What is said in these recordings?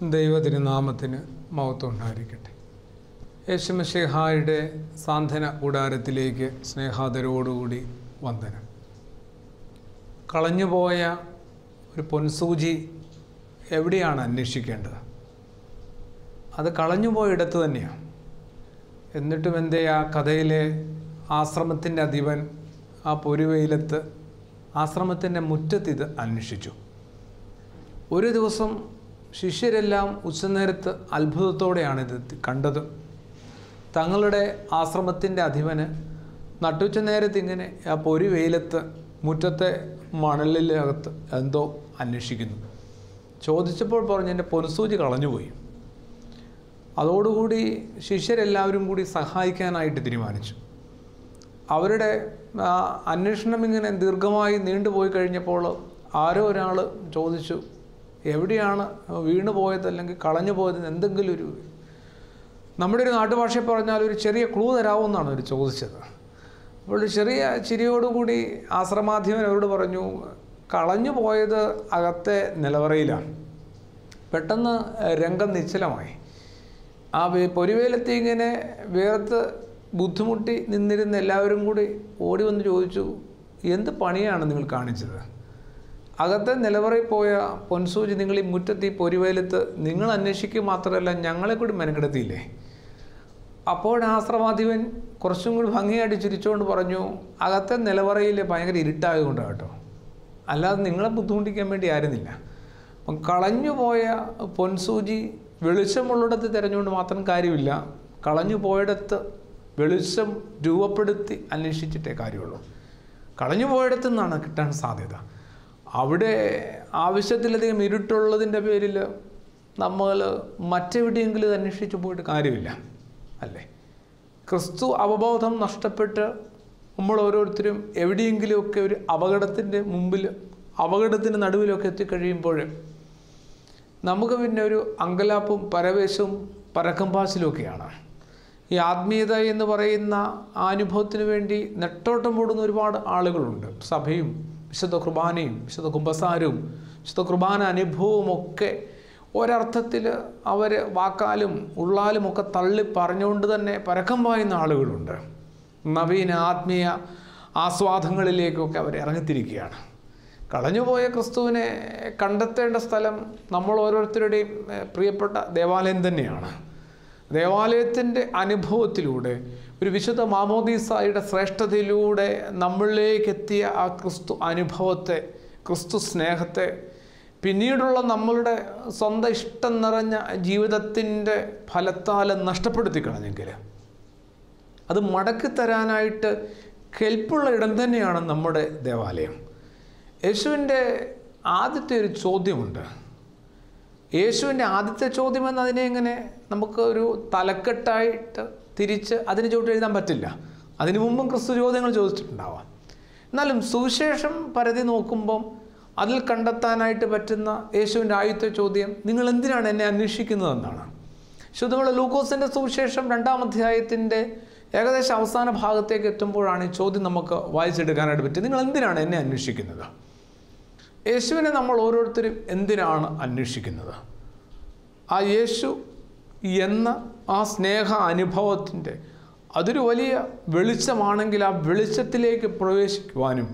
ദൈവതിരുനാമത്തിന് മഹത്വം ഉണ്ടായിരിക്കട്ടെ യേശുമഷിഹായുടെ സാന്ത്വന കൂടാരത്തിലേക്ക് സ്നേഹാദരോടുകൂടി വന്ദനം കളഞ്ഞുപോയ ഒരു പൊൻസൂചി എവിടെയാണ് അന്വേഷിക്കേണ്ടത് അത് കളഞ്ഞുപോയ തന്നെയാണ് എന്നിട്ടും എന്തേ ആ കഥയിലെ ആശ്രമത്തിൻ്റെ അധിപൻ ആ പൊരുവെയിലത്ത് ആശ്രമത്തിൻ്റെ മുറ്റത്ത് ഇത് അന്വേഷിച്ചു ഒരു ദിവസം ശിഷ്യരെല്ലാം ഉച്ചനേരത്ത് അത്ഭുതത്തോടെയാണ് ഇത് കണ്ടത് തങ്ങളുടെ ആശ്രമത്തിൻ്റെ അധിപന് നട്ടുച്ച നേരത്ത് ഇങ്ങനെ ആ പൊരി വെയിലത്ത് മുറ്റത്തെ മണലിലകത്ത് എന്തോ അന്വേഷിക്കുന്നു ചോദിച്ചപ്പോൾ പറഞ്ഞു എൻ്റെ പൊൻസൂചി കളഞ്ഞുപോയി അതോടുകൂടി ശിഷ്യരെല്ലാവരും കൂടി സഹായിക്കാനായിട്ട് തീരുമാനിച്ചു അവരുടെ ആ, അന്വേഷണം ഇങ്ങനെ ദീർഘമായി നീണ്ടുപോയി കഴിഞ്ഞപ്പോൾ ആരോ ഒരാൾ ചോദിച്ചു എവിടെയാണ് വീണു പോയത് അല്ലെങ്കിൽ കളഞ്ഞു പോയത് എന്തെങ്കിലും ഒരു നമ്മുടെ ഒരു നാട്ടുഭാഷയിൽ പറഞ്ഞാൽ ഒരു ചെറിയ ക്ലൂ തരാമെന്നാണ് അവർ ചോദിച്ചത് അപ്പോൾ ഒരു ചെറിയ ചിരിയോടുകൂടി ആശ്രമാധ്യമൻ അവരോട് പറഞ്ഞു കളഞ്ഞു പോയത് അകത്തെ നിലവറയിലാണ് പെട്ടെന്ന് രംഗം നിശ്ചലമായി ആ വെ- പൊരുവേലത്തി ഇങ്ങനെ വേർത്ത് ബുദ്ധിമുട്ടി നിന്നിരുന്ന എല്ലാവരും കൂടി ഓടി വന്ന് ചോദിച്ചു എന്ത് പണിയാണ് നിങ്ങൾ കാണിച്ചത് അകത്തെ നിലവറയിൽ പോയ പൊൻസൂചി നിങ്ങൾ ഈ മുറ്റത്ത് ഈ പൊരുവേലത്ത് നിങ്ങൾ അന്വേഷിക്കുക മാത്രമല്ല ഞങ്ങളെ കൂടി മെനക്കെടുത്തിയില്ലേ അപ്പോൾ ആശ്രമാധിപൻ കുറച്ചും കൂടി ഭംഗിയായിട്ട് ചിരിച്ചുകൊണ്ട് പറഞ്ഞു അകത്തെ നിലവറയിൽ ഭയങ്കര ഇരുട്ടായതുകൊണ്ടാണ് കേട്ടോ അല്ലാതെ നിങ്ങളെ ബുദ്ധിമുട്ടിക്കാൻ വേണ്ടി ആയിരുന്നില്ല അപ്പം കളഞ്ഞുപോയ പൊൻസൂചി വെളിച്ചമുള്ളിടത്ത് തിരഞ്ഞുകൊണ്ട് മാത്രം കാര്യമില്ല കളഞ്ഞു പോയിടത്ത് വെളിച്ചം രൂപപ്പെടുത്തി അന്വേഷിച്ചിട്ടേ കാര്യമുള്ളൂ കളഞ്ഞു പോയിടത്തു നിന്നാണ് കിട്ടാൻ സാധ്യത അവിടെ ആവശ്യത്തിലധികം ഇരുട്ടുള്ളതിൻ്റെ പേരിൽ നമ്മൾ മറ്റെവിടെയെങ്കിലും ഇത് അന്വേഷിച്ച് പോയിട്ട് കാര്യമില്ല അല്ലേ ക്രിസ്തു അവബോധം നഷ്ടപ്പെട്ട് നമ്മൾ ഓരോരുത്തരും എവിടെയെങ്കിലുമൊക്കെ ഒരു അപകടത്തിൻ്റെ മുമ്പിൽ അപകടത്തിൻ്റെ നടുവിലൊക്കെ എത്തിക്കഴിയുമ്പോൾ നമുക്ക് പിന്നെ ഒരു അങ്കലാപ്പും പരവേശവും പരക്കം പാച്ചിലുമൊക്കെയാണ് ഈ ആത്മീയത എന്ന് പറയുന്ന ആ അനുഭവത്തിന് വേണ്ടി നെട്ടോട്ടം ഓടുന്ന ഒരുപാട് ആളുകളുണ്ട് സഭയും വിശുദ്ധ കുർബാനയും വിശുദ്ധ കുംഭസാരവും വിശുദ്ധ കുർബാന അനുഭവവും ഒക്കെ ഒരർത്ഥത്തിൽ അവർ വാക്കാലും ഉള്ളാലും ഒക്കെ തള്ളി പറഞ്ഞുകൊണ്ട് തന്നെ പരക്കം പായുന്ന ആളുകളുണ്ട് നവീന ആത്മീയ ആസ്വാദങ്ങളിലേക്കൊക്കെ അവർ ഇറങ്ങിത്തിരിക്കുകയാണ് കളഞ്ഞുപോയ ക്രിസ്തുവിനെ കണ്ടെത്തേണ്ട സ്ഥലം നമ്മൾ ഓരോരുത്തരുടെയും ഏഹ്, പ്രിയപ്പെട്ട ദേവാലയം തന്നെയാണ് ദേവാലയത്തിൻ്റെ അനുഭവത്തിലൂടെ ഒരു വിശുദ്ധ മാമോദീസായുടെ ശ്രേഷ്ഠതയിലൂടെ നമ്മളിലേക്ക് എത്തിയ ആ ക്രിസ്തു അനുഭവത്തെ ക്രിസ്തു സ്നേഹത്തെ പിന്നീടുള്ള നമ്മളുടെ സ്വന്തം ഇഷ്ടം നിറഞ്ഞ ജീവിതത്തിൻ്റെ ഫലത്താൽ നഷ്ടപ്പെടുത്തി കളഞ്ഞെങ്കിൽ അത് മടക്കി തരാനായിട്ട് കെൽപ്പുള്ള ഇടം തന്നെയാണ് നമ്മുടെ ദേവാലയം യേശുവിൻ്റെ ആദ്യത്തെ ഒരു ചോദ്യമുണ്ട് യേശുവിൻ്റെ ആദ്യത്തെ ചോദ്യം എന്ന് അതിനെ ഇങ്ങനെ നമുക്ക് ഒരു തലക്കെട്ടായിട്ട് തിരിച്ച് അതിന് ചോട്ട് എഴുതാൻ പറ്റില്ല അതിനു മുമ്പും ക്രിസ്തു ചോദ്യങ്ങൾ ചോദിച്ചിട്ടുണ്ടാവാം എന്നാലും സുവിശേഷം പരതി നോക്കുമ്പം അതിൽ കണ്ടെത്താനായിട്ട് പറ്റുന്ന യേശുവിൻ്റെ ആദ്യത്തെ ചോദ്യം നിങ്ങൾ എന്തിനാണ് എന്നെ അന്വേഷിക്കുന്നതെന്നാണ് ശുദ്ധമുള്ള ലൂക്കോസിൻ്റെ സുവിശേഷം രണ്ടാം അധ്യായത്തിൻ്റെ ഏകദേശം അവസാന ഭാഗത്തേക്ക് എത്തുമ്പോഴാണ് ഈ ചോദ്യം നമുക്ക് വായിച്ചെടുക്കാനായിട്ട് പറ്റുക നിങ്ങൾ എന്തിനാണ് എന്നെ അന്വേഷിക്കുന്നത് യേശുവിനെ നമ്മൾ ഓരോരുത്തരും എന്തിനാണ് അന്വേഷിക്കുന്നത് ആ യേശു എന്ന ആ സ്നേഹ അനുഭവത്തിൻ്റെ അതൊരു വലിയ വെളിച്ചമാണെങ്കിൽ ആ വെളിച്ചത്തിലേക്ക് പ്രവേശിക്കുവാനും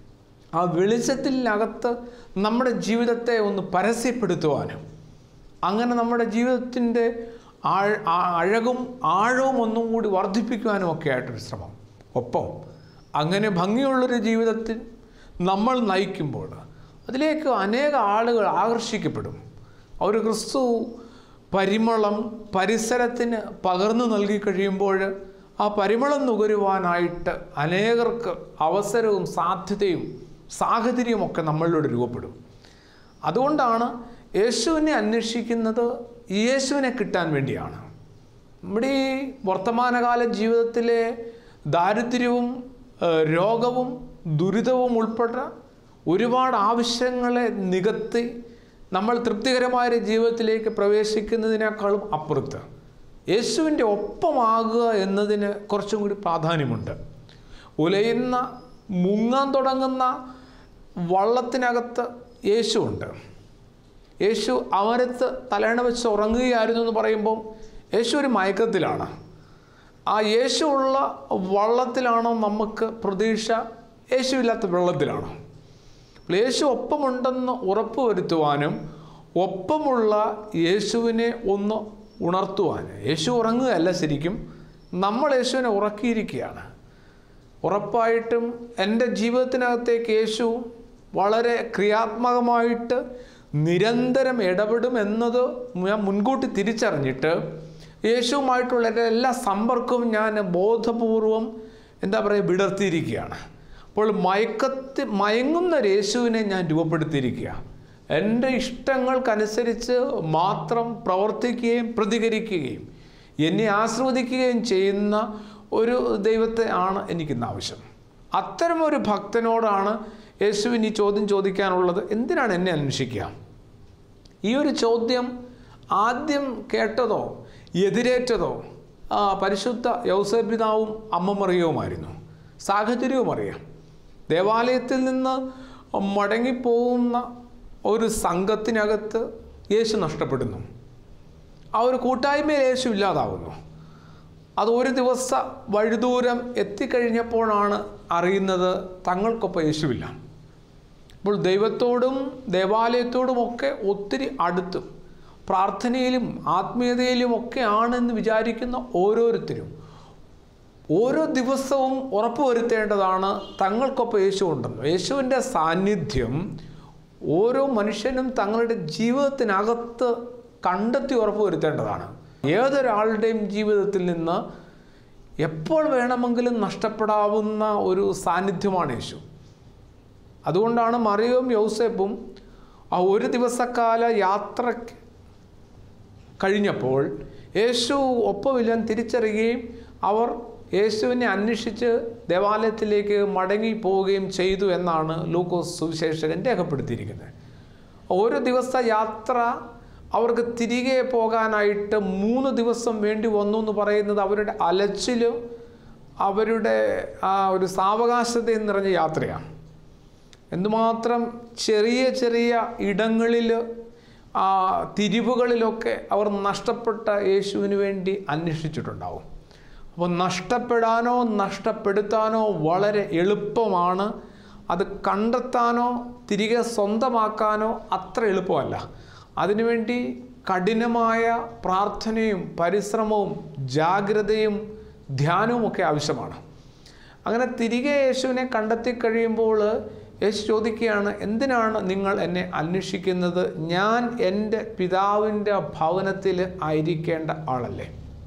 ആ വെളിച്ചത്തിനകത്ത് നമ്മുടെ ജീവിതത്തെ ഒന്ന് പരസ്യപ്പെടുത്തുവാനും അങ്ങനെ നമ്മുടെ ജീവിതത്തിൻ്റെ ആഴ- ആ അഴകും ആഴവും ഒന്നും കൂടി വർദ്ധിപ്പിക്കുവാനും ഒക്കെ ആയിട്ടൊരു ശ്രമം ഒപ്പം അങ്ങനെ ഭംഗിയുള്ളൊരു ജീവിതത്തിൽ നമ്മൾ നയിക്കുമ്പോൾ അതിലേക്ക് അനേക ആളുകൾ ആകർഷിക്കപ്പെടും ഒരു ക്രിസ്തു പരിമളം പരിസരത്തിന് പകർന്നു നൽകി കഴിയുമ്പോൾ ആ പരിമളം നുകരുവാനായിട്ട് അനേകർക്ക് അവസരവും സാധ്യതയും സാഹചര്യവും ഒക്കെ നമ്മളിലൂടെ രൂപപ്പെടും അതുകൊണ്ടാണ് യേശുവിനെ അന്വേഷിക്കുന്നത് യേശുവിനെ കിട്ടാൻ വേണ്ടിയാണ് നമ്മുടെ ഈ വർത്തമാനകാല ജീവിതത്തിലെ ദാരിദ്ര്യവും ഏഹ്, രോഗവും ദുരിതവും ഉൾപ്പെട്ട ഒരുപാട് ആവശ്യങ്ങളെ നികത്തി നമ്മൾ തൃപ്തികരമായ ഒരു ജീവിതത്തിലേക്ക് പ്രവേശിക്കുന്നതിനേക്കാളും അപ്പുറത്ത് യേശുവിൻ്റെ ഒപ്പമാകുക എന്നതിന് കുറച്ചും കൂടി പ്രാധാന്യമുണ്ട് ഉലയുന്ന മുങ്ങാൻ തുടങ്ങുന്ന വള്ളത്തിനകത്ത് യേശുവുണ്ട് യേശു അവരത്ത് തലേണ വെച്ച് ഉറങ്ങുകയായിരുന്നു എന്ന് പറയുമ്പോൾ യേശു ഒരു മയക്കത്തിലാണ് ആ യേശു ഉള്ള വള്ളത്തിലാണോ നമുക്ക് പ്രതീക്ഷ യേശു ഇല്ലാത്ത വെള്ളത്തിലാണോ അപ്പോൾ യേശു ഒപ്പമുണ്ടെന്ന് ഉറപ്പ് വരുത്തുവാനും ഒപ്പമുള്ള യേശുവിനെ ഒന്ന് ഉണർത്തുവാൻ യേശു ഉറങ്ങുകയല്ല ശരിക്കും നമ്മൾ യേശുവിനെ ഉറക്കിയിരിക്കുകയാണ് ഉറപ്പായിട്ടും എൻ്റെ ജീവിതത്തിനകത്തേക്ക് യേശു വളരെ ക്രിയാത്മകമായിട്ട് നിരന്തരം ഇടപെടും എന്നത് ഞാൻ മുൻകൂട്ടി തിരിച്ചറിഞ്ഞിട്ട് യേശുവുമായിട്ടുള്ള എൻ്റെ എല്ലാ സമ്പർക്കവും ഞാൻ ബോധപൂർവം എന്താ പറയുക വിടർത്തിയിരിക്കുകയാണ് അപ്പോൾ മയക്കത്തി മയങ്ങുന്ന ഒരു യേശുവിനെ ഞാൻ രൂപപ്പെടുത്തിയിരിക്കുക എൻ്റെ ഇഷ്ടങ്ങൾക്കനുസരിച്ച് മാത്രം പ്രവർത്തിക്കുകയും പ്രതികരിക്കുകയും എന്നെ ആസ്വദിക്കുകയും ചെയ്യുന്ന ഒരു ദൈവത്തെ ആണ് എനിക്കിന്ന് ആവശ്യം അത്തരമൊരു ഭക്തനോടാണ് യേശുവിന് ഈ ചോദ്യം ചോദിക്കാനുള്ളത് എന്തിനാണ് എന്നെ അന്വേഷിക്കുക ഈ ഒരു ചോദ്യം ആദ്യം കേട്ടതോ എതിരേറ്റതോ ആ, പരിശുദ്ധ യൗസപിതാവും അമ്മ മറിയവുമായിരുന്നു സാഹചര്യവും അറിയാം ദേവാലയത്തിൽ നിന്ന് മടങ്ങിപ്പോകുന്ന ഒരു സംഘത്തിനകത്ത് യേശു നഷ്ടപ്പെടുന്നു ആ ഒരു കൂട്ടായ്മയിൽ യേശു ഇല്ലാതാവുന്നു അത് ഒരു ദിവസ വഴിദൂരം എത്തിക്കഴിഞ്ഞപ്പോഴാണ് അറിയുന്നത് തങ്ങൾക്കൊപ്പം യേശുവില്ല അപ്പോൾ ദൈവത്തോടും ദേവാലയത്തോടുമൊക്കെ ഒത്തിരി അടുത്തും പ്രാർത്ഥനയിലും ആത്മീയതയിലും ഒക്കെ ആണെന്ന് വിചാരിക്കുന്ന ഓരോരുത്തരും ഓരോ ദിവസവും ഉറപ്പുവരുത്തേണ്ടതാണ് തങ്ങൾക്കൊപ്പം യേശു ഉണ്ടെന്ന് യേശുവിൻ്റെ സാന്നിധ്യം ഓരോ മനുഷ്യനും തങ്ങളുടെ ജീവിതത്തിനകത്ത് കണ്ടെത്തി ഉറപ്പുവരുത്തേണ്ടതാണ് ഏതൊരാളുടെയും ജീവിതത്തിൽ നിന്ന് എപ്പോൾ വേണമെങ്കിലും നഷ്ടപ്പെടാവുന്ന ഒരു സാന്നിധ്യമാണ് യേശു അതുകൊണ്ടാണ് മറിയവും യൗസേപ്പും ആ ഒരു ദിവസക്കാല യാത്രയ്ക്ക് കഴിഞ്ഞപ്പോൾ യേശു ഒപ്പമില്ലാൻ തിരിച്ചറിയുകയും അവർ യേശുവിനെ അന്വേഷിച്ച് ദേവാലയത്തിലേക്ക് മടങ്ങി പോവുകയും ചെയ്തു എന്നാണ് ലൂക്കോസ് സുവിശേഷകൻ രേഖപ്പെടുത്തിയിരിക്കുന്നത് ഓരോ ദിവസ യാത്ര അവർക്ക് തിരികെ പോകാനായിട്ട് മൂന്ന് ദിവസം വേണ്ടി വന്നു എന്ന് പറയുന്നത് അവരുടെ അലച്ചിലും അവരുടെ ആ ഒരു സാവകാശതയും നിറഞ്ഞ യാത്രയാണ് എന്തുമാത്രം ചെറിയ ചെറിയ ഇടങ്ങളിൽ ആ തിരിവുകളിലൊക്കെ അവർ നഷ്ടപ്പെട്ട യേശുവിന് വേണ്ടി അന്വേഷിച്ചിട്ടുണ്ടാവും അപ്പോൾ നഷ്ടപ്പെടാനോ നഷ്ടപ്പെടുത്താനോ വളരെ എളുപ്പമാണ് അത് കണ്ടെത്താനോ തിരികെ സ്വന്തമാക്കാനോ അത്ര എളുപ്പമല്ല അതിനുവേണ്ടി കഠിനമായ പ്രാർത്ഥനയും പരിശ്രമവും ജാഗ്രതയും ധ്യാനവും ഒക്കെ ആവശ്യമാണ് അങ്ങനെ തിരികെ യേശുവിനെ കണ്ടെത്തി കഴിയുമ്പോൾ യേശു ചോദിക്കുകയാണ് എന്തിനാണ് നിങ്ങൾ എന്നെ അന്വേഷിക്കുന്നത് ഞാൻ എൻ്റെ പിതാവിൻ്റെ ഭവനത്തിൽ ആയിരിക്കേണ്ട ആളല്ലേ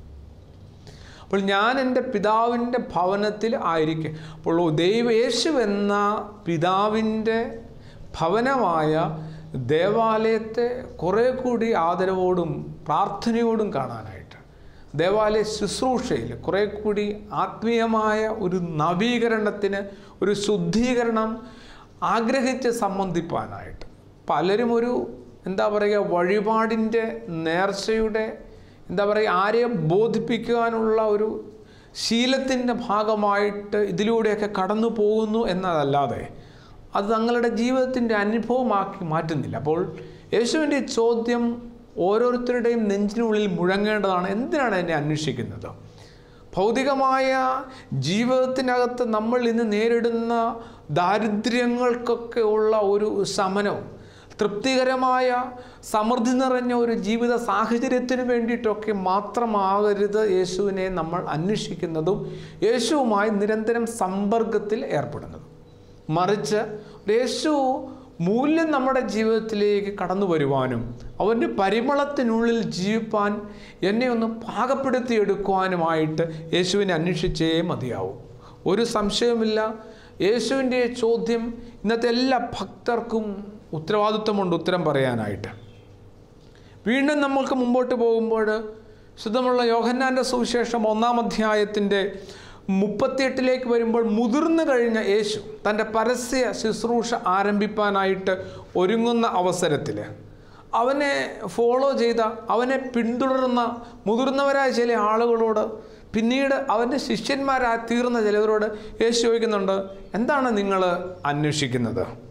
അപ്പോൾ ഞാൻ എൻ്റെ പിതാവിൻ്റെ ഭവനത്തിൽ ആയിരിക്കും അപ്പോൾ ദൈവ യേശു എന്ന പിതാവിൻ്റെ ഭവനമായ ദേവാലയത്തെ കുറേ കൂടി ആദരവോടും പ്രാർത്ഥനയോടും കാണാനായിട്ട് ദേവാലയ ശുശ്രൂഷയിൽ കുറേ കൂടി ആത്മീയമായ ഒരു നവീകരണത്തിന് ഒരു ശുദ്ധീകരണം ആഗ്രഹിച്ച് സംബന്ധിപ്പാനായിട്ട് പലരും ഒരു എന്താ പറയുക വഴിപാടിൻ്റെ നേർച്ചയുടെ എന്താ പറയുക ആരെയും ബോധിപ്പിക്കുവാനുള്ള ഒരു ശീലത്തിൻ്റെ ഭാഗമായിട്ട് ഇതിലൂടെയൊക്കെ കടന്നു പോകുന്നു എന്നതല്ലാതെ അത് തങ്ങളുടെ ജീവിതത്തിൻ്റെ അനുഭവമാക്കി മാറ്റുന്നില്ല അപ്പോൾ യേശുവിൻ്റെ ഈ ചോദ്യം ഓരോരുത്തരുടെയും നെഞ്ചിനുള്ളിൽ മുഴങ്ങേണ്ടതാണ് എന്തിനാണ് എന്നെ അന്വേഷിക്കുന്നത് ഭൗതികമായ ജീവിതത്തിനകത്ത് നമ്മൾ ഇന്ന് നേരിടുന്ന ദാരിദ്ര്യങ്ങൾക്കൊക്കെ ഉള്ള ഒരു ശമനവും തൃപ്തികരമായ സമൃദ്ധി നിറഞ്ഞ ഒരു ജീവിത സാഹചര്യത്തിന് വേണ്ടിയിട്ടൊക്കെ മാത്രമാകരുത് യേശുവിനെ നമ്മൾ അന്വേഷിക്കുന്നതും യേശുവുമായി നിരന്തരം സമ്പർക്കത്തിൽ ഏർപ്പെടുന്നതും മറിച്ച് യേശു മൂല്യം നമ്മുടെ ജീവിതത്തിലേക്ക് കടന്നു വരുവാനും അവൻ്റെ പരിമളത്തിനുള്ളിൽ ജീവിപ്പാൻ എന്നെ ഒന്ന് പാകപ്പെടുത്തിയെടുക്കുവാനുമായിട്ട് യേശുവിനെ അന്വേഷിച്ചേ മതിയാവും ഒരു സംശയവുമില്ല യേശുവിൻ്റെ ചോദ്യം ഇന്നത്തെ എല്ലാ ഭക്തർക്കും ഉത്തരവാദിത്വമുണ്ട് ഉത്തരം പറയാനായിട്ട് വീണ്ടും നമ്മൾക്ക് മുമ്പോട്ട് പോകുമ്പോൾ ശുദ്ധമുള്ള യോഹന്നാൻ്റെ സുവിശേഷം ഒന്നാം അധ്യായത്തിൻ്റെ മുപ്പത്തിയെട്ടിലേക്ക് വരുമ്പോൾ മുതിർന്നു കഴിഞ്ഞ യേശു തൻ്റെ പരസ്യ ശുശ്രൂഷ ആരംഭിപ്പാനായിട്ട് ഒരുങ്ങുന്ന അവസരത്തിൽ അവനെ ഫോളോ ചെയ്ത അവനെ പിന്തുടർന്ന മുതിർന്നവരായ ചില ആളുകളോട് പിന്നീട് അവൻ്റെ ശിഷ്യന്മാരായി തീർന്ന ചിലവരോട് യേശു ചോദിക്കുന്നുണ്ട് എന്താണ് നിങ്ങൾ അന്വേഷിക്കുന്നത്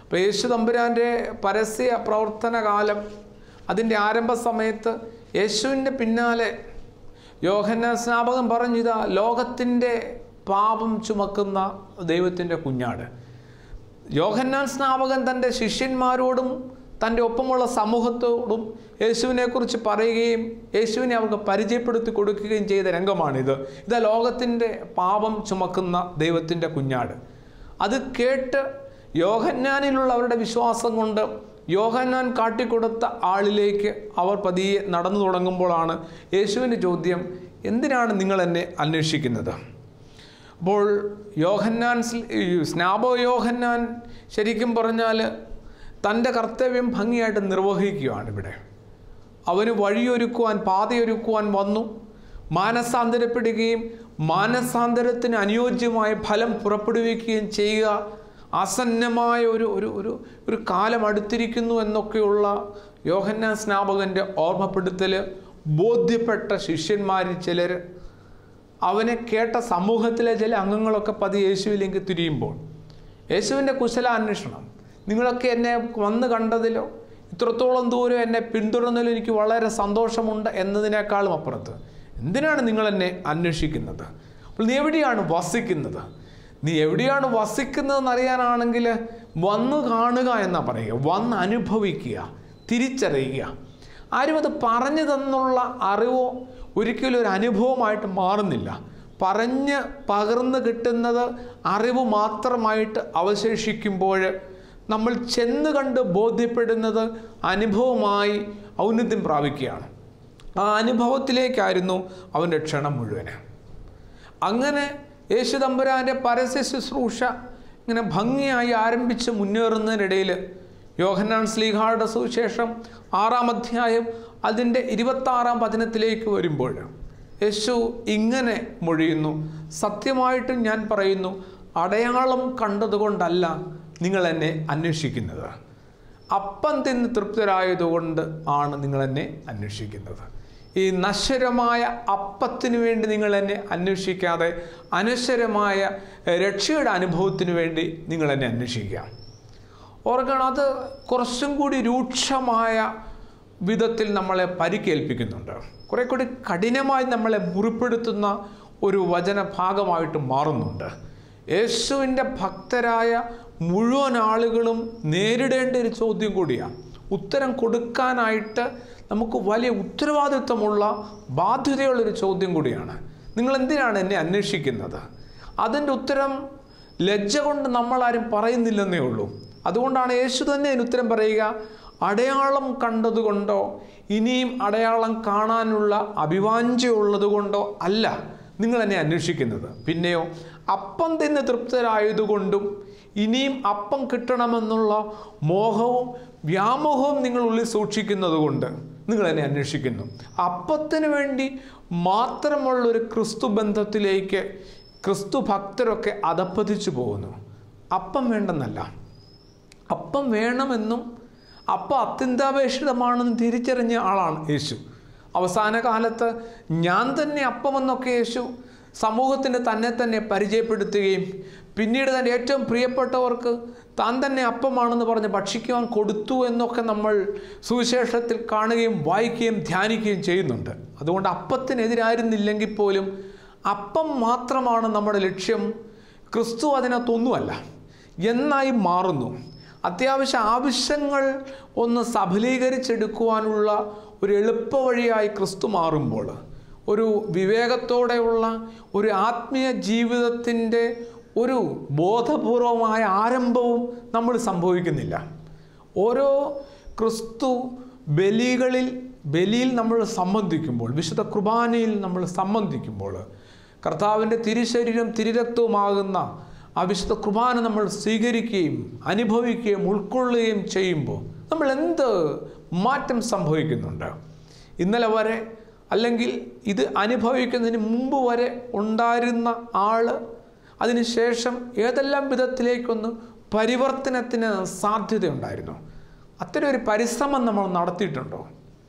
അപ്പോൾ യേശു തമ്പുരാൻ്റെ പരസ്യ പ്രവർത്തന കാലം അതിൻ്റെ ആരംഭ സമയത്ത് യേശുവിൻ്റെ പിന്നാലെ യോഹന്ന സ്നാപകൻ പറഞ്ഞിതാ ലോകത്തിൻ്റെ പാപം ചുമക്കുന്ന ദൈവത്തിൻ്റെ കുഞ്ഞാട് യോഹന്നാൻ സ്നാപകൻ തൻ്റെ ശിഷ്യന്മാരോടും തൻ്റെ ഒപ്പമുള്ള സമൂഹത്തോടും യേശുവിനെക്കുറിച്ച് പറയുകയും യേശുവിനെ അവർക്ക് പരിചയപ്പെടുത്തി കൊടുക്കുകയും ചെയ്ത രംഗമാണിത് ഇത് ലോകത്തിൻ്റെ പാപം ചുമക്കുന്ന ദൈവത്തിൻ്റെ കുഞ്ഞാട് അത് കേട്ട് യോഹന്നാനിലുള്ള അവരുടെ വിശ്വാസം കൊണ്ട് യോഹന്നാൻ കാട്ടിക്കൊടുത്ത ആളിലേക്ക് അവർ പതിയെ നടന്നു തുടങ്ങുമ്പോഴാണ് യേശുവിൻ്റെ ചോദ്യം എന്തിനാണ് നിങ്ങൾ എന്നെ അന്വേഷിക്കുന്നത് അപ്പോൾ യോഹന്നാൻ സ്ല- ഈ സ്നാപോ യോഹന്നാൻ ശരിക്കും പറഞ്ഞാൽ തൻ്റെ കർത്തവ്യം ഭംഗിയായിട്ട് നിർവഹിക്കുകയാണ് ഇവിടെ അവന് വഴിയൊരുക്കുവാൻ പാതയൊരുക്കുവാൻ വന്നു മാനസാന്തരപ്പെടുകയും മാനസാന്തരത്തിന് അനുയോജ്യമായ ഫലം പുറപ്പെടുവിക്കുകയും ചെയ്യുക ആസന്നമായ ഒരു ഒരു ഒരു ഒരു കാലം അടുത്തിരിക്കുന്നു എന്നൊക്കെയുള്ള യോഹന്നാൻ സ്നാപകൻ്റെ ഓർമ്മപ്പെടുത്തൽ ബോധ്യപ്പെട്ട ശിഷ്യന്മാരിൽ ചിലർ അവനെ കേട്ട സമൂഹത്തിലെ ചില അംഗങ്ങളൊക്കെ പതി യേശുവിലേക്ക് തിരിയുമ്പോൾ യേശുവിൻ്റെ കുശലാന്വേഷണം നിങ്ങളൊക്കെ എന്നെ വന്ന് കണ്ടതിലോ ഇത്രത്തോളം ദൂരം എന്നെ പിന്തുടർന്നതിലും എനിക്ക് വളരെ സന്തോഷമുണ്ട് എന്നതിനേക്കാളും അപ്പുറത്ത് എന്തിനാണ് നിങ്ങൾ എന്നെ അന്വേഷിക്കുന്നത് അപ്പോൾ നീ എവിടെയാണ് വസിക്കുന്നത് നീ എവിടെയാണ് വസിക്കുന്നതെന്ന് അറിയാനാണെങ്കിൽ വന്ന് കാണുക എന്നാ പറയുക വന്ന് അനുഭവിക്കുക തിരിച്ചറിയുക ആരും അത് പറഞ്ഞു തന്നുള്ള അറിവോ ഒരിക്കലും ഒരു അനുഭവമായിട്ട് മാറുന്നില്ല പറഞ്ഞ് പകർന്നു കിട്ടുന്നത് അറിവ് മാത്രമായിട്ട് അവശേഷിക്കുമ്പോൾ നമ്മൾ ചെന്ന് കണ്ട് ബോധ്യപ്പെടുന്നത് അനുഭവമായി ഔന്നത്യം പ്രാപിക്കുകയാണ് ആ അനുഭവത്തിലേക്കായിരുന്നു അവൻ്റെ ക്ഷണം മുഴുവന് അങ്ങനെ യേശു തമ്പുരാൻ്റെ പരസ്യ ശുശ്രൂഷ ഇങ്ങനെ ഭംഗിയായി ആരംഭിച്ച് മുന്നേറുന്നതിനിടയിൽ യോഹന്നാൻ സ്ലീഹായുടെ സുവിശേഷം ആറാം അധ്യായം അതിൻ്റെ ഇരുപത്താറാം വചനത്തിലേക്ക് വരുമ്പോൾ യേശു ഇങ്ങനെ മൊഴിയുന്നു സത്യമായിട്ടും ഞാൻ പറയുന്നു അടയാളം കണ്ടതുകൊണ്ടല്ല നിങ്ങൾ എന്നെ അന്വേഷിക്കുന്നത് അപ്പം തിന്ന് തൃപ്തരായതുകൊണ്ട് ആണ് നിങ്ങൾ എന്നെ അന്വേഷിക്കുന്നത് ഈ നശ്വരമായ അപ്പത്തിനു വേണ്ടി നിങ്ങൾ എന്നെ അന്വേഷിക്കാതെ അനശ്വരമായ രക്ഷയുടെ അനുഭവത്തിനു വേണ്ടി നിങ്ങൾ എന്നെ അന്വേഷിക്കുക ഓർക്കണം അത് കുറച്ചും കൂടി രൂക്ഷമായ വിധത്തിൽ നമ്മളെ പരിക്കേൽപ്പിക്കുന്നുണ്ട് കുറെ കൂടി കഠിനമായി നമ്മളെ മുറിപ്പെടുത്തുന്ന ഒരു വചന ഭാഗമായിട്ട് മാറുന്നുണ്ട് യേശുവിൻ്റെ ഭക്തരായ മുഴുവൻ ആളുകളും നേരിടേണ്ട ഒരു ചോദ്യം കൂടിയാണ് ഉത്തരം കൊടുക്കാനായിട്ട് നമുക്ക് വലിയ ഉത്തരവാദിത്വമുള്ള ബാധ്യതയുള്ളൊരു ചോദ്യം കൂടിയാണ് നിങ്ങൾ എന്തിനാണ് എന്നെ അന്വേഷിക്കുന്നത് അതിൻ്റെ ഉത്തരം ലജ്ജ കൊണ്ട് നമ്മളാരും പറയുന്നില്ലെന്നേ ഉള്ളൂ അതുകൊണ്ടാണ് യേശു തന്നെ അതിന് ഉത്തരം പറയുക അടയാളം കണ്ടതുകൊണ്ടോ ഇനിയും അടയാളം കാണാനുള്ള അഭിവാഞ്ചയുള്ളത് കൊണ്ടോ അല്ല നിങ്ങൾ എന്നെ അന്വേഷിക്കുന്നത് പിന്നെയോ അപ്പം തിന്ന് തൃപ്തരായതുകൊണ്ടും ഇനിയും അപ്പം കിട്ടണമെന്നുള്ള മോഹവും വ്യാമോഹവും നിങ്ങൾ ഉള്ളിൽ സൂക്ഷിക്കുന്നത് കൊണ്ട് നിങ്ങൾ എന്നെ അന്വേഷിക്കുന്നു അപ്പത്തിന് വേണ്ടി മാത്രമുള്ളൊരു ക്രിസ്തു ബന്ധത്തിലേക്ക് ക്രിസ്തു ഭക്തരൊക്കെ അധപ്പതിച്ചു പോകുന്നു അപ്പം വേണ്ടെന്നല്ല അപ്പം വേണമെന്നും അപ്പം അത്യന്താപേക്ഷിതമാണെന്ന് തിരിച്ചറിഞ്ഞ ആളാണ് യേശു അവസാന കാലത്ത് ഞാൻ തന്നെ അപ്പമെന്നൊക്കെ യേശു സമൂഹത്തിന് തന്നെ തന്നെ പരിചയപ്പെടുത്തുകയും പിന്നീട് തൻ്റെ ഏറ്റവും പ്രിയപ്പെട്ടവർക്ക് താൻ തന്നെ അപ്പമാണെന്ന് പറഞ്ഞ് ഭക്ഷിക്കുവാൻ കൊടുത്തു എന്നൊക്കെ നമ്മൾ സുവിശേഷത്തിൽ കാണുകയും വായിക്കുകയും ധ്യാനിക്കുകയും ചെയ്യുന്നുണ്ട് അതുകൊണ്ട് അപ്പത്തിനെതിരായിരുന്നില്ലെങ്കിൽ പോലും അപ്പം മാത്രമാണ് നമ്മുടെ ലക്ഷ്യം ക്രിസ്തു അതിനകത്തൊന്നുമല്ല എന്നായി മാറുന്നു അത്യാവശ്യ ആവശ്യങ്ങൾ ഒന്ന് സഫലീകരിച്ചെടുക്കുവാനുള്ള ഒരു എളുപ്പവഴിയായി ക്രിസ്തു മാറുമ്പോൾ ഒരു വിവേകത്തോടെയുള്ള ഒരു ആത്മീയ ജീവിതത്തിൻ്റെ ഒരു ബോധപൂർവമായ ആരംഭവും നമ്മൾ സംഭവിക്കുന്നില്ല ഓരോ ക്രിസ്തു ബലികളിൽ ബലിയിൽ നമ്മൾ സംബന്ധിക്കുമ്പോൾ വിശുദ്ധ കുർബാനയിൽ നമ്മൾ സംബന്ധിക്കുമ്പോൾ കർത്താവിൻ്റെ തിരുശരീരം തിരുരക്തവുമാകുന്ന ആ വിശുദ്ധ കുർബാന നമ്മൾ സ്വീകരിക്കുകയും അനുഭവിക്കുകയും ഉൾക്കൊള്ളുകയും ചെയ്യുമ്പോൾ നമ്മൾ എന്ത് മാറ്റം സംഭവിക്കുന്നുണ്ട് ഇന്നലെ വരെ അല്ലെങ്കിൽ ഇത് അനുഭവിക്കുന്നതിന് മുമ്പ് വരെ ഉണ്ടായിരുന്ന ആൾ അതിനുശേഷം ഏതെല്ലാം വിധത്തിലേക്കൊന്ന് പരിവർത്തനത്തിന് സാധ്യതയുണ്ടായിരുന്നു അത്തരം ഒരു പരിശ്രമം നമ്മൾ നടത്തിയിട്ടുണ്ടോ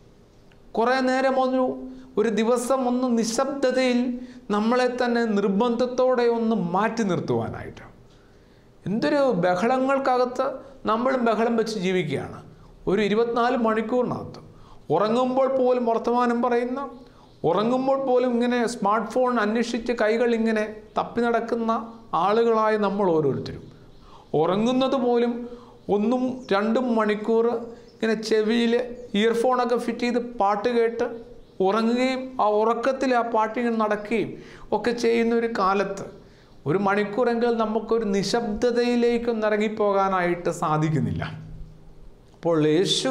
കുറേ നേരം ഒന്ന് ഒരു ദിവസം ഒന്ന് നിശബ്ദതയിൽ നമ്മളെ തന്നെ നിർബന്ധത്തോടെ ഒന്ന് മാറ്റി നിർത്തുവാനായിട്ട് എന്തൊരു ബഹളങ്ങൾക്കകത്ത് നമ്മളും ബഹളം വെച്ച് ജീവിക്കുകയാണ് ഒരു ഇരുപത്തിനാല് മണിക്കൂറിനകത്ത് ഉറങ്ങുമ്പോൾ പോലും വർത്തമാനം പറയുന്ന ഉറങ്ങുമ്പോൾ പോലും ഇങ്ങനെ സ്മാർട്ട് ഫോൺ അന്വേഷിച്ച് കൈകൾ ഇങ്ങനെ തപ്പി നടക്കുന്ന ആളുകളായി നമ്മൾ ഓരോരുത്തരും ഉറങ്ങുന്നത് പോലും ഒന്നും രണ്ടും മണിക്കൂർ ഇങ്ങനെ ചെവിയിൽ ഇയർഫോണൊക്കെ ഫിറ്റ് ചെയ്ത് പാട്ട് കേട്ട് ഉറങ്ങുകയും ആ ഉറക്കത്തിൽ ആ പാട്ടിങ്ങനെ നടക്കുകയും ഒക്കെ ചെയ്യുന്ന ഒരു കാലത്ത് ഒരു മണിക്കൂറെങ്കിൽ നമുക്കൊരു നിശബ്ദതയിലേക്കൊന്നും ഇറങ്ങിപ്പോകാനായിട്ട് സാധിക്കുന്നില്ല അപ്പോൾ യേശു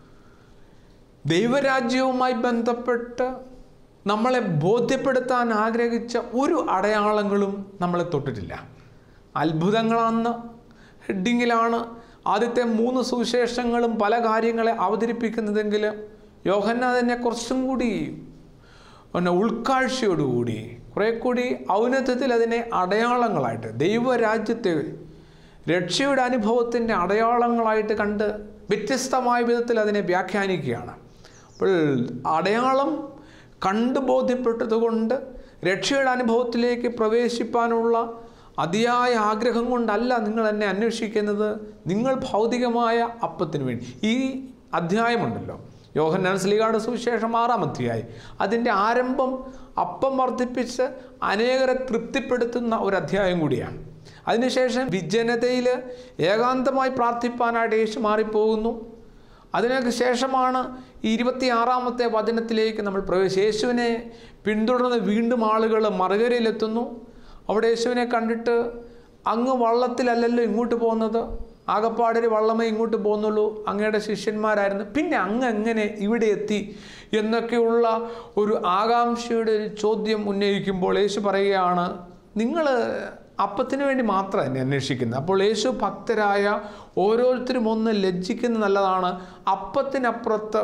ദൈവരാജ്യവുമായി ബന്ധപ്പെട്ട് നമ്മളെ ബോധ്യപ്പെടുത്താൻ ആഗ്രഹിച്ച ഒരു അടയാളങ്ങളും നമ്മളെ തൊട്ടിട്ടില്ല അത്ഭുതങ്ങളാണെന്ന് ഹെഡിങ്ങിലാണ് ആദ്യത്തെ മൂന്ന് സുവിശേഷങ്ങളും പല കാര്യങ്ങളെ അവതരിപ്പിക്കുന്നതെങ്കിൽ യോഹന്ന അതിനെ കുറച്ചും കൂടി പിന്നെ ഉൾക്കാഴ്ചയോടുകൂടി കുറെ കൂടി ഔന്നത്യത്തിൽ അതിനെ അടയാളങ്ങളായിട്ട് ദൈവരാജ്യത്തെ രക്ഷയുടെ അനുഭവത്തിൻ്റെ അടയാളങ്ങളായിട്ട് കണ്ട് വ്യത്യസ്തമായ വിധത്തിൽ അതിനെ വ്യാഖ്യാനിക്കുകയാണ് അപ്പോൾ അടയാളം കണ്ട് ബോധ്യപ്പെട്ടതുകൊണ്ട് രക്ഷയുടെ അനുഭവത്തിലേക്ക് പ്രവേശിപ്പാനുള്ള അതിയായ ആഗ്രഹം കൊണ്ടല്ല നിങ്ങൾ എന്നെ അന്വേഷിക്കുന്നത് നിങ്ങൾ ഭൗതികമായ അപ്പത്തിന് വേണ്ടി ഈ അധ്യായമുണ്ടല്ലോ യോഹന്നാൻ സ്ലീഗാട് സുവിശേഷം ആറാം അധ്യായം അതിൻ്റെ ആരംഭം അപ്പം വർദ്ധിപ്പിച്ച് അനേകരെ തൃപ്തിപ്പെടുത്തുന്ന ഒരു അധ്യായം കൂടിയാണ് അതിനുശേഷം വിജനതയിൽ ഏകാന്തമായി പ്രാർത്ഥിപ്പാനായിട്ട് യേശു മാറിപ്പോകുന്നു അതിനൊക്കെ ശേഷമാണ് ഈ ഇരുപത്തിയാറാമത്തെ വചനത്തിലേക്ക് നമ്മൾ പ്രവേശിച്ച് യേശുവിനെ പിന്തുടർന്ന് വീണ്ടും ആളുകൾ മറുകരയിലെത്തുന്നു അവിടെ യേശുവിനെ കണ്ടിട്ട് അങ്ങ് വള്ളത്തിലല്ലല്ലോ ഇങ്ങോട്ട് പോകുന്നത് ആകപ്പാടൊരു വള്ളമേ ഇങ്ങോട്ട് പോകുന്നുള്ളൂ അങ്ങയുടെ ശിഷ്യന്മാരായിരുന്നു പിന്നെ അങ്ങ് എങ്ങനെ ഇവിടെ എത്തി എന്നൊക്കെയുള്ള ഒരു ആകാംക്ഷയുടെ ഒരു ചോദ്യം ഉന്നയിക്കുമ്പോൾ യേശു പറയുകയാണ് നിങ്ങൾ അപ്പത്തിന് വേണ്ടി മാത്രം എന്നെ അന്വേഷിക്കുന്നത് അപ്പോൾ യേശു ഭക്തരായ ഓരോരുത്തരും ഒന്ന് ലജ്ജിക്കുന്നത് നല്ലതാണ് അപ്പത്തിനപ്പുറത്ത്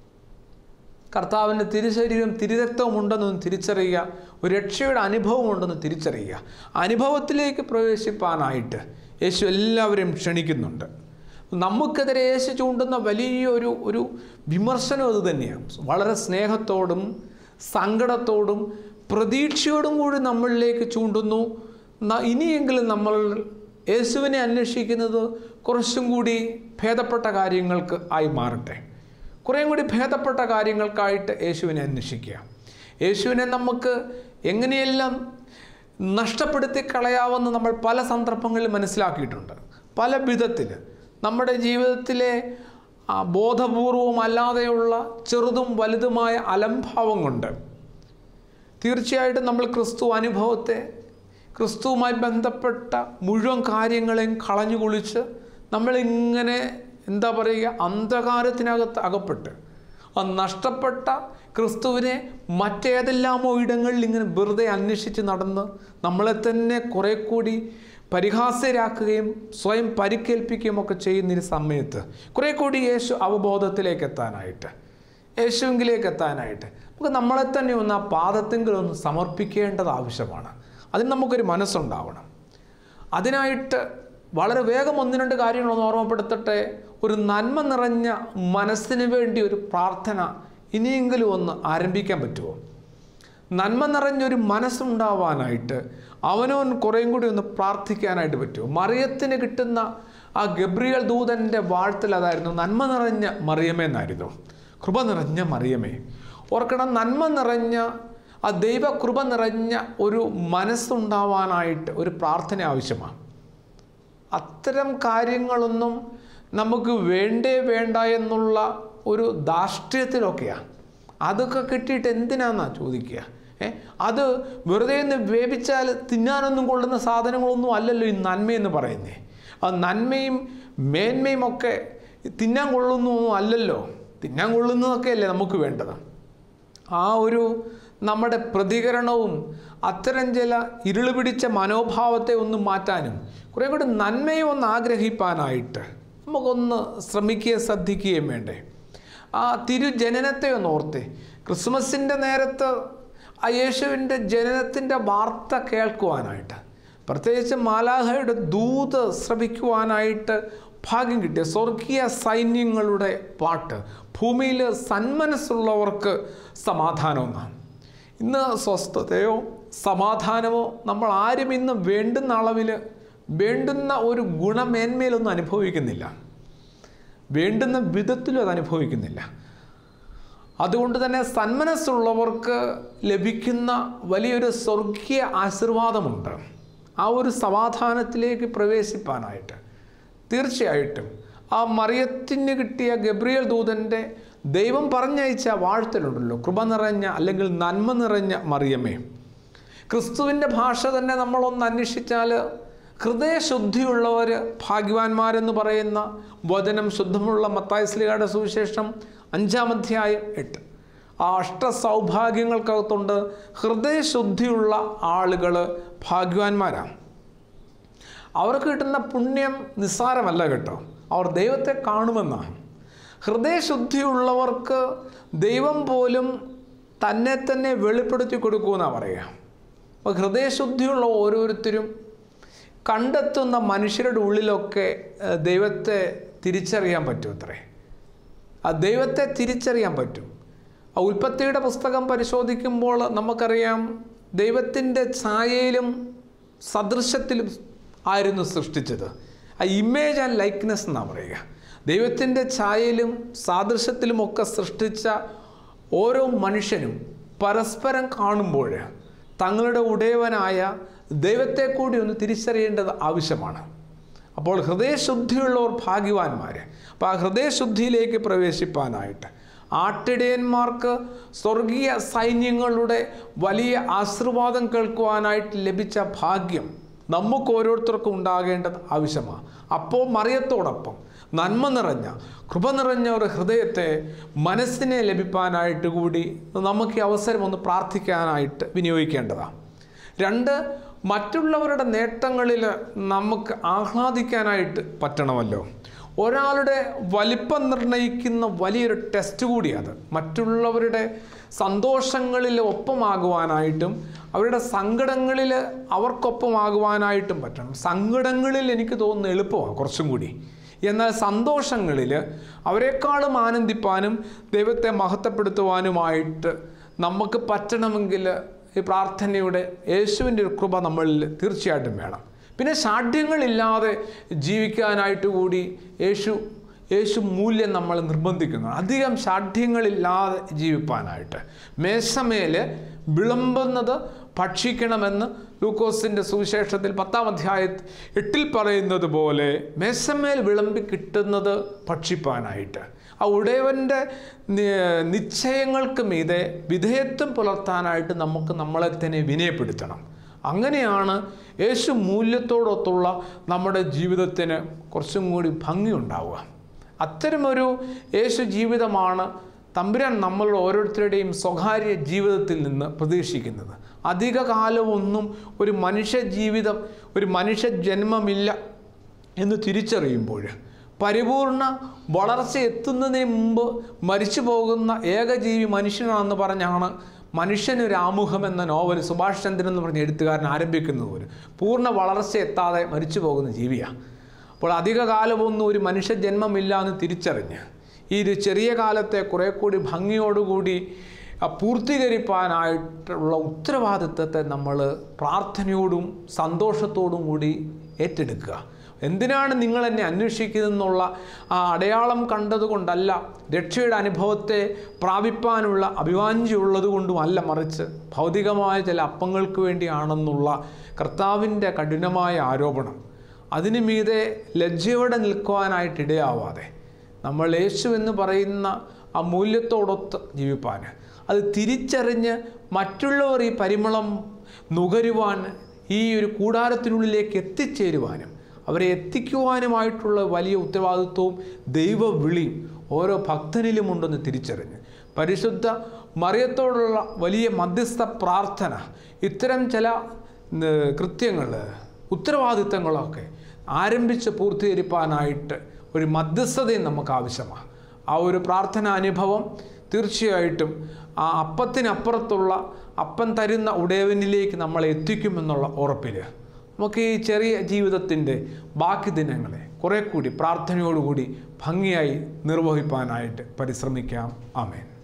കർത്താവിൻ്റെ തിരുശരീരം തിരുരക്തവും ഉണ്ടെന്നൊന്ന് തിരിച്ചറിയുക ഒരു രക്ഷയുടെ അനുഭവം ഉണ്ടെന്ന് തിരിച്ചറിയുക അനുഭവത്തിലേക്ക് പ്രവേശിപ്പാനായിട്ട് യേശു എല്ലാവരെയും ക്ഷണിക്കുന്നുണ്ട് നമുക്കെതിരെ യേശു ചൂണ്ടുന്ന വലിയൊരു ഒരു വിമർശനം അത് തന്നെയാണ് വളരെ സ്നേഹത്തോടും സങ്കടത്തോടും പ്രതീക്ഷയോടും കൂടി നമ്മളിലേക്ക് ചൂണ്ടുന്നു ന- ഇനിയെങ്കിലും നമ്മൾ യേശുവിനെ അന്വേഷിക്കുന്നത് കുറച്ചും കൂടി ഭേദപ്പെട്ട കാര്യങ്ങൾക്ക് ആയി മാറട്ടെ കുറേയും കൂടി ഭേദപ്പെട്ട കാര്യങ്ങൾക്കായിട്ട് യേശുവിനെ അന്വേഷിക്കുക യേശുവിനെ നമുക്ക് എങ്ങനെയെല്ലാം നഷ്ടപ്പെടുത്തി കളയാമെന്ന് നമ്മൾ പല സന്ദർഭങ്ങളിൽ മനസ്സിലാക്കിയിട്ടുണ്ട് പല വിധത്തിൽ നമ്മുടെ ജീവിതത്തിലെ ആ, ബോധപൂർവവും അല്ലാതെയുള്ള ചെറുതും വലുതുമായ അലംഭാവം കൊണ്ട് തീർച്ചയായിട്ടും നമ്മൾ ക്രിസ്തു അനുഭവത്തെ ക്രിസ്തുവുമായി ബന്ധപ്പെട്ട മുഴുവൻ കാര്യങ്ങളെയും കളഞ്ഞു കുളിച്ച് നമ്മളിങ്ങനെ എന്താ പറയുക അന്ധകാരത്തിനകത്ത് അകപ്പെട്ട് ആ നഷ്ടപ്പെട്ട ക്രിസ്തുവിനെ മറ്റേതെല്ലാമോ ഇടങ്ങളിൽ ഇങ്ങനെ വെറുതെ അന്വേഷിച്ച് നടന്ന് നമ്മളെ തന്നെ കുറെ കൂടി പരിഹാസ്യരാക്കുകയും സ്വയം പരിക്കേൽപ്പിക്കുകയും ഒക്കെ ചെയ്യുന്ന ഈ സമയത്ത് കുറെ കൂടി യേശു അവബോധത്തിലേക്ക് എത്താനായിട്ട് യേശുവിലേക്ക് എത്താനായിട്ട് നമുക്ക് നമ്മളെ തന്നെ ഒന്ന് ആ പാദത്തെങ്കിൽ ഒന്ന് സമർപ്പിക്കേണ്ടത് ആവശ്യമാണ് അതിന് നമുക്കൊരു മനസ്സുണ്ടാവണം അതിനായിട്ട് വളരെ വേഗം ഒന്ന് രണ്ട് കാര്യങ്ങളൊന്ന് ഓർമ്മപ്പെടുത്തട്ടെ ഒരു നന്മ നിറഞ്ഞ മനസ്സിന് വേണ്ടി ഒരു പ്രാർത്ഥന ഇനിയെങ്കിലും ഒന്ന് ആരംഭിക്കാൻ പറ്റുമോ നന്മ നിറഞ്ഞൊരു മനസ്സുണ്ടാവാനായിട്ട് അവനവൻ കുറേയും കൂടി ഒന്ന് പ്രാർത്ഥിക്കാനായിട്ട് പറ്റുമോ മറിയത്തിന് കിട്ടുന്ന ആ ഗബ്രിയൽ ദൂതൻ്റെ വാഴ്ത്തൽ അതായിരുന്നു നന്മ നിറഞ്ഞ മറിയമേ എന്നായിരുന്നു കൃപ നിറഞ്ഞ മറിയമേ ഓർക്കണം നന്മ നിറഞ്ഞ ആ ദൈവകൃപ നിറഞ്ഞ ഒരു മനസ്സുണ്ടാവാനായിട്ട് ഒരു പ്രാർത്ഥന ആവശ്യമാണ് അത്തരം കാര്യങ്ങളൊന്നും നമുക്ക് വേണ്ടേ വേണ്ട എന്നുള്ള ഒരു ധാർഷ്ട്യത്തിലൊക്കെയാണ് അതൊക്കെ കിട്ടിയിട്ട് എന്തിനാന്നാ ചോദിക്കുക ഏ അത് വെറുതെ ഒന്ന് വേവിച്ചാൽ തിന്നാനൊന്നും കൊള്ളുന്ന സാധനങ്ങളൊന്നും അല്ലല്ലോ ഈ നന്മയെന്ന് പറയുന്നേ ആ നന്മയും മേന്മയും ഒക്കെ തിന്നാൻ കൊള്ളുന്നൊന്നും അല്ലല്ലോ തിന്നാൻ കൊള്ളുന്നതൊക്കെ അല്ലേ നമുക്ക് വേണ്ടത് ആ ഒരു നമ്മുടെ പ്രതികരണവും അത്തരം ചില ഇരുള് പിടിച്ച മനോഭാവത്തെ ഒന്ന് മാറ്റാനും കുറേ കൂടി നന്മയെ ഒന്ന് ആഗ്രഹിപ്പാനായിട്ട് നമുക്കൊന്ന് ശ്രമിക്കുകയും ശ്രദ്ധിക്കുകയും വേണ്ടേ ആ തിരുജനനത്തെ ഒന്ന് ഓർത്തേ ക്രിസ്മസിൻ്റെ നേരത്ത് ആ യേശുവിൻ്റെ ജനനത്തിൻ്റെ വാർത്ത കേൾക്കുവാനായിട്ട് പ്രത്യേകിച്ച് മാലാഹയുടെ ദൂത് ശ്രവിക്കുവാനായിട്ട് ഭാഗ്യം കിട്ടിയ സ്വർഗീയ സൈന്യങ്ങളുടെ പാട്ട് ഭൂമിയിൽ സന്മനസ്സുള്ളവർക്ക് സമാധാനമെന്നാണ് ഇന്ന് സ്വസ്ഥതയോ സമാധാനമോ നമ്മൾ ആരും ഇന്ന് വേണ്ടുന്ന അളവിൽ വേണ്ടുന്ന ഒരു ഗുണമേന്മയിലൊന്നും അനുഭവിക്കുന്നില്ല വേണ്ടുന്ന വിധത്തിലും അത് അനുഭവിക്കുന്നില്ല അതുകൊണ്ട് തന്നെ സന്മനസ്സുള്ളവർക്ക് ലഭിക്കുന്ന വലിയൊരു സ്വർഗീയ ആശീർവാദമുണ്ട് ആ ഒരു സമാധാനത്തിലേക്ക് പ്രവേശിപ്പാനായിട്ട് തീർച്ചയായിട്ടും ആ മറിയത്തിന് കിട്ടിയ ഗബ്രിയൽ ദൂതൻ്റെ ദൈവം പറഞ്ഞയച്ച വാഴ്ത്തലുണ്ടല്ലോ കൃപ നിറഞ്ഞ അല്ലെങ്കിൽ നന്മ നിറഞ്ഞ മറിയമേ ക്രിസ്തുവിൻ്റെ ഭാഷ തന്നെ നമ്മളൊന്ന് അന്വേഷിച്ചാൽ ഹൃദയശുദ്ധിയുള്ളവർ ഭാഗ്യവാന്മാരെന്ന് പറയുന്ന വചനം ശുദ്ധമുള്ള മത്തായസ്ലിയുടെ സുവിശേഷം അഞ്ചാം അധ്യായം എട്ട് ആ അഷ്ടസൗഭാഗ്യങ്ങൾക്കകത്തുണ്ട് ഹൃദയശുദ്ധിയുള്ള ആളുകൾ ഭാഗ്യവാന്മാരാണ് അവർക്ക് കിട്ടുന്ന പുണ്യം നിസ്സാരമല്ല കേട്ടോ അവർ ദൈവത്തെ കാണുമെന്നാണ് ഹൃദയശുദ്ധിയുള്ളവർക്ക് ദൈവം പോലും തന്നെ തന്നെ വെളിപ്പെടുത്തി കൊടുക്കുമെന്നാണ് പറയുക അപ്പോൾ ഹൃദയശുദ്ധിയുള്ള ഓരോരുത്തരും കണ്ടെത്തുന്ന മനുഷ്യരുടെ ഉള്ളിലൊക്കെ ഏഹ്, ദൈവത്തെ തിരിച്ചറിയാൻ പറ്റും അത്രേ ആ ദൈവത്തെ തിരിച്ചറിയാൻ പറ്റും ആ ഉൽപ്പത്തിയുടെ പുസ്തകം പരിശോധിക്കുമ്പോൾ നമുക്കറിയാം ദൈവത്തിൻ്റെ ഛായയിലും സദൃശത്തിലും ആയിരുന്നു സൃഷ്ടിച്ചത് ആ ഇമേജ് ആൻഡ് ലൈക്ക്നെസ് എന്നാണ് പറയുക ദൈവത്തിൻ്റെ ഛായയിലും സാദൃശ്യത്തിലുമൊക്കെ സൃഷ്ടിച്ച ഓരോ മനുഷ്യനും പരസ്പരം കാണുമ്പോൾ തങ്ങളുടെ ഉടയവനായ ദൈവത്തെ കൂടി ഒന്ന് തിരിച്ചറിയേണ്ടത് ആവശ്യമാണ് അപ്പോൾ ഹൃദയശുദ്ധിയുള്ളവർ ഭാഗ്യവാന്മാർ അപ്പോൾ ആ ഹൃദയശുദ്ധിയിലേക്ക് പ്രവേശിപ്പാനായിട്ട് ആട്ടിടയന്മാർക്ക് സ്വർഗീയ സൈന്യങ്ങളുടെ വലിയ ആശീർവാദം കേൾക്കുവാനായിട്ട് ലഭിച്ച ഭാഗ്യം നമുക്ക് ഓരോരുത്തർക്കും ഉണ്ടാകേണ്ടത് ആവശ്യമാണ് അപ്പോൾ മറിയത്തോടൊപ്പം നന്മ നിറഞ്ഞ കൃപ നിറഞ്ഞ ഒരു ഹൃദയത്തെ മനസ്സിനെ ലഭിക്കാനായിട്ട് കൂടി നമുക്ക് ഈ അവസരം ഒന്ന് പ്രാർത്ഥിക്കാനായിട്ട് വിനിയോഗിക്കേണ്ടതാണ് രണ്ട് മറ്റുള്ളവരുടെ നേട്ടങ്ങളിൽ നമുക്ക് ആഹ്ലാദിക്കാനായിട്ട് പറ്റണമല്ലോ ഒരാളുടെ വലിപ്പം നിർണ്ണയിക്കുന്ന വലിയൊരു ടെസ്റ്റ് കൂടിയത് മറ്റുള്ളവരുടെ സന്തോഷങ്ങളിൽ ഒപ്പമാകുവാനായിട്ടും അവരുടെ സങ്കടങ്ങളിൽ അവർക്കൊപ്പമാകുവാനായിട്ടും പറ്റണം സങ്കടങ്ങളിൽ എനിക്ക് തോന്നുന്നു എളുപ്പമാണ് കുറച്ചും കൂടി എന്നാൽ സന്തോഷങ്ങളിൽ അവരെക്കാളും ആനന്ദിപ്പാനും ദൈവത്തെ മഹത്വപ്പെടുത്തുവാനുമായിട്ട് നമുക്ക് പറ്റണമെങ്കിൽ ഈ പ്രാർത്ഥനയുടെ യേശുവിൻ്റെ ഒരു കൃപ നമ്മളിൽ തീർച്ചയായിട്ടും വേണം പിന്നെ ഷാഠ്യങ്ങളില്ലാതെ ജീവിക്കാനായിട്ട് കൂടി യേശു യേശു മൂല്യം നമ്മൾ നിർബന്ധിക്കുന്നു അധികം ഷാഠ്യങ്ങളില്ലാതെ ജീവിപ്പാനായിട്ട് മേശമേൽ വിളമ്പുന്നത് ഭക്ഷിക്കണമെന്ന് ലൂക്കോസിൻ്റെ സുവിശേഷത്തിൽ പത്താം അധ്യായത്തിൽ എട്ടിൽ പറയുന്നത് പോലെ മേശമേൽ വിളമ്പി കിട്ടുന്നത് ഭക്ഷിപ്പാനായിട്ട് ആ ഉടയവൻ്റെ നി- നിശ്ചയങ്ങൾക്ക് മീതെ വിധേയത്വം പുലർത്താനായിട്ട് നമുക്ക് നമ്മളെ തന്നെ വിനയപ്പെടുത്തണം അങ്ങനെയാണ് യേശു മൂല്യത്തോടൊത്തുള്ള നമ്മുടെ ജീവിതത്തിന് കുറച്ചും കൂടി ഭംഗിയുണ്ടാവുക അത്തരമൊരു യേശു ജീവിതമാണ് തമ്പുരാൻ നമ്മൾ ഓരോരുത്തരുടെയും സ്വകാര്യ ജീവിതത്തിൽ നിന്ന് പ്രതീക്ഷിക്കുന്നത് അധിക കാലമൊന്നും ഒരു മനുഷ്യ ജീവിതം ഒരു മനുഷ്യ ജന്മമില്ല എന്ന് തിരിച്ചറിയുമ്പോൾ പരിപൂർണ വളർച്ച എത്തുന്നതിന് മുമ്പ് മരിച്ചു പോകുന്ന ഏകജീവി മനുഷ്യനാണെന്ന് പറഞ്ഞാണ് മനുഷ്യനൊരു ആമുഖം എന്ന നോവൽ സുഭാഷ് ചന്ദ്രൻ എന്ന് പറഞ്ഞ എഴുത്തുകാരൻ ആരംഭിക്കുന്നത് പോലും പൂർണ്ണ വളർച്ച എത്താതെ മരിച്ചു പോകുന്ന ജീവിയാണ് അപ്പോൾ അധിക കാലമൊന്നും ഒരു മനുഷ്യ ജന്മമില്ല എന്ന് തിരിച്ചറിഞ്ഞ് ഈ ഒരു ചെറിയ കാലത്തെ കുറേ കൂടി ഭംഗിയോടുകൂടി ആ, പൂർത്തീകരിപ്പാനായിട്ടുള്ള ഉത്തരവാദിത്വത്തെ നമ്മൾ പ്രാർത്ഥനയോടും സന്തോഷത്തോടും കൂടി ഏറ്റെടുക്കുക എന്തിനാണ് നിങ്ങൾ എന്നെ അന്വേഷിക്കുന്നതെന്നുള്ള ആ അടയാളം കണ്ടതുകൊണ്ടല്ല രക്ഷയുടെ അനുഭവത്തെ പ്രാപിപ്പാനുള്ള അഭിവാഞ്ചിയുള്ളത് കൊണ്ടുമല്ല മറിച്ച് ഭൗതികമായ ചില അപ്പങ്ങൾക്ക് വേണ്ടിയാണെന്നുള്ള കർത്താവിൻ്റെ കഠിനമായ ആരോപണം അതിനു മീതെ ലജ്ജയോടെ നിൽക്കുവാനായിട്ട് ഇടയാവാതെ നമ്മൾ യേശു എന്ന് പറയുന്ന ആ മൂല്യത്തോടൊത്ത് ജീവിപ്പാൻ അത് തിരിച്ചറിഞ്ഞ് മറ്റുള്ളവർ ഈ പരിമളം നുകരുവാൻ ഈ ഒരു കൂടാരത്തിനുള്ളിലേക്ക് എത്തിച്ചേരുവാനും അവരെ എത്തിക്കുവാനുമായിട്ടുള്ള വലിയ ഉത്തരവാദിത്വവും ദൈവവിളിയും ഓരോ ഭക്തനിലുമുണ്ടെന്ന് തിരിച്ചറിഞ്ഞ് പരിശുദ്ധ മറിയത്തോടുള്ള വലിയ മധ്യസ്ഥ പ്രാർത്ഥന ഇത്തരം ചില കൃത്യങ്ങൾ ഉത്തരവാദിത്തങ്ങളൊക്കെ ആരംഭിച്ച് പൂർത്തീകരിപ്പാനായിട്ട് ഒരു മധ്യസ്ഥതയും നമുക്ക് ആവശ്യമാണ് ആ ഒരു പ്രാർത്ഥന അനുഭവം തീർച്ചയായിട്ടും ആ അപ്പത്തിനപ്പുറത്തുള്ള അപ്പൻ തരുന്ന ഉടയവനിലേക്ക് നമ്മളെ എത്തിക്കുമെന്നുള്ള ഉറപ്പിൽ നമുക്ക് ഈ ചെറിയ ജീവിതത്തിൻ്റെ ബാക്കി ദിനങ്ങളെ കുറെ കൂടി പ്രാർത്ഥനയോടുകൂടി ഭംഗിയായി നിർവഹിപ്പാനായിട്ട് പരിശ്രമിക്കാം ആമേൻ